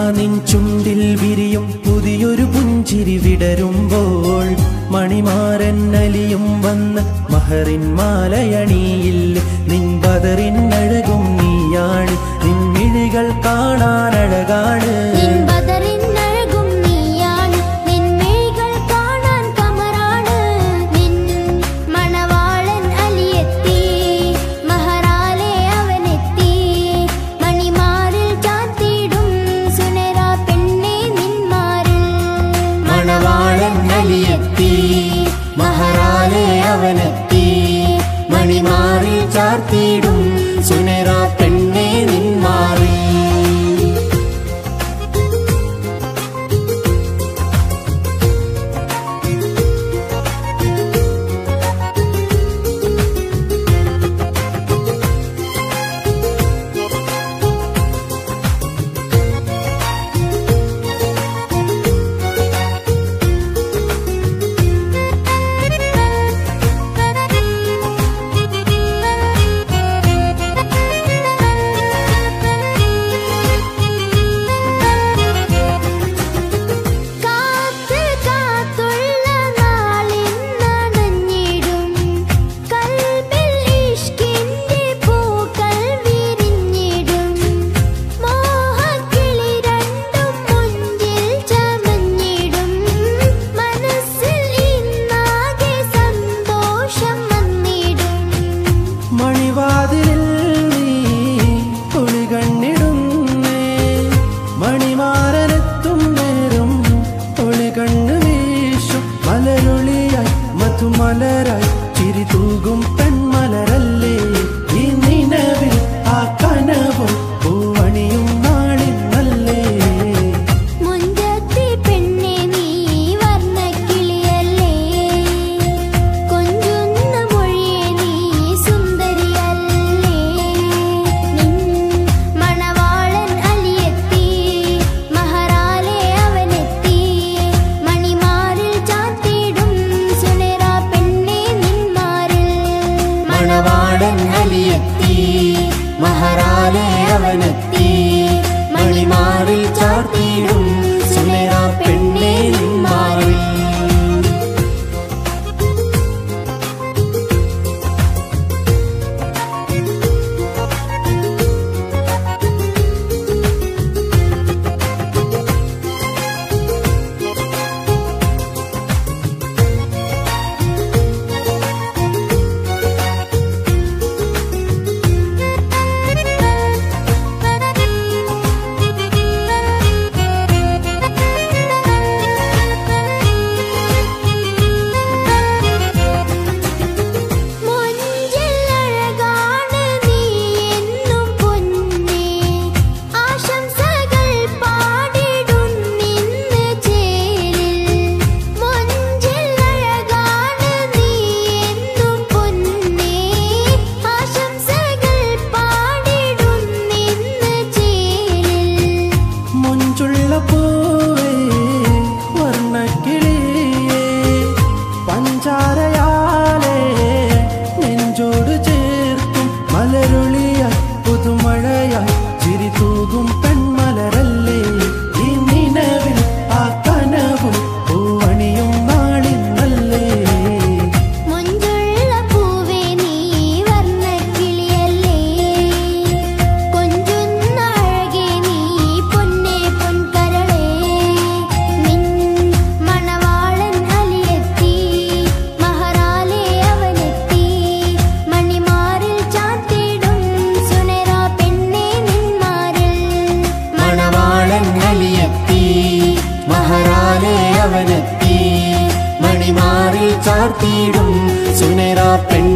നിൻ ചുണ്ടിൽ വിരിയും പുതിയൊരു പുഞ്ചിരി വിടരുമ്പോൾ മണിമാരൻ അലിയും വന്ന് മഹറിൻ മാലയണിയിൽ നിൻ ബദറിൻ അഴകും നീയാണ് നിൻ മിഴികൾ കാണാൻ അഴകാണ് നിൻ ബദറിൻ അഴകും നീയാണ് നിൻ മിഴികൾ കാണാൻ കമറാണ് നിൻ മണവാളൻ അലിയെത്തി മഹറാലെ അവനെത്തി മണിമാറിൽ ചാത്തിടും സുനര പെണ്ണെ നിന്മാറിൽ മണവാളൻ അലിയെത്തി മഹറാലെ അവനെത്തി മണിമാറിൽ ചാർത്തിയിടും സുനേറ പെണ്ണെ നിന്മാറി കാത്ത് കാത്തുള്ള നാളിന്നണഞ്ഞിടും കൽബിൽ ഇഷ്കിന്റെ പൂക്കൾ വിരിഞ്ഞിടും മോഹക്കിളി രണ്ടും മുഞ്ചിൽ ചമഞ്ഞിടും മനസ്സിൽ ഇന്നാകെ സന്തോഷം വന്നിടും മണിവാതിലിൽ നീ ഒളികണ്ണിടുന്നേ മണിമാരനെത്തും നേരം ഒളികണ്ണ് വീശും മലരൊളിയായി മധുമലരായി ചിരി തൂകും പെൺമലരല്ലേ ഈ നിലവിൽ ആ കനവും പൂവണിയും നാളിന്നല്ലേ മുഞ്ചത്തി പെണ്ണെ നീ വർണ്ണക്കിളിയല്ലേ കൊഞ്ചുന്ന മൊഴിയെ നീ സുന്ദരിയല്ലേ നിൻ മണവാളൻ അലിയെത്തി മഹറാലെ അവനെത്തി മണിമാറിൽ ചാത്തിടും സുനേറ പെണ്ണെ നിന്മാറിൽ മണവാളൻ അലിയെത്തി മഹറാലെ അവനെത്തി മണിമാറിൽ ചാർത്തിയിടും സുനേറ പെണ്ണെ നിന്മാറിൽ മുഞ്ചിൽ അഴകാണ് നീ എന്നും പൊന്നേ ആശംസകൾ പാടിടും നിന്ന് ചേരിൽ മുഞ്ചിൽ അഴകാണ് നീ എന്നും പൊന്നേ ആശംസകൾ പാടിടും നിന്ന് ചേരിൽ മുഞ്ചുള്ള പൂവേ വർണ്ണക്കിളിയേ പഞ്ചാരയാലേ നെഞ്ചോട് ചേർക്കും മലരുളിയായി പുതുമഴയായി ചിരി തൂകും പെൺമലരല്ലേ ഈ നിലവിൽ ആ കനവും പൂവണിയും നാളിന്നല്ലേ മുഞ്ചുള്ള പൂവേ നീ വർണ്ണക്കിളിയല്ലേ കൊഞ്ചുന്ന അഴകേ നീ പൊന്നേ പൊൻകരളേ നിൻ മണവാളൻ അലിയെത്തി മഹറാലെ അവനെത്തി മണിമാറിൽ ചാത്തിടും സുനേറ പെണ്ണെ നിന്മാറിൽ മണവാളൻ അലിയെത്തി മഹറാലെ അവനെത്തി മണിമാറിൽ ചാർത്തിയിടും സുനേറ പെണ്ണെ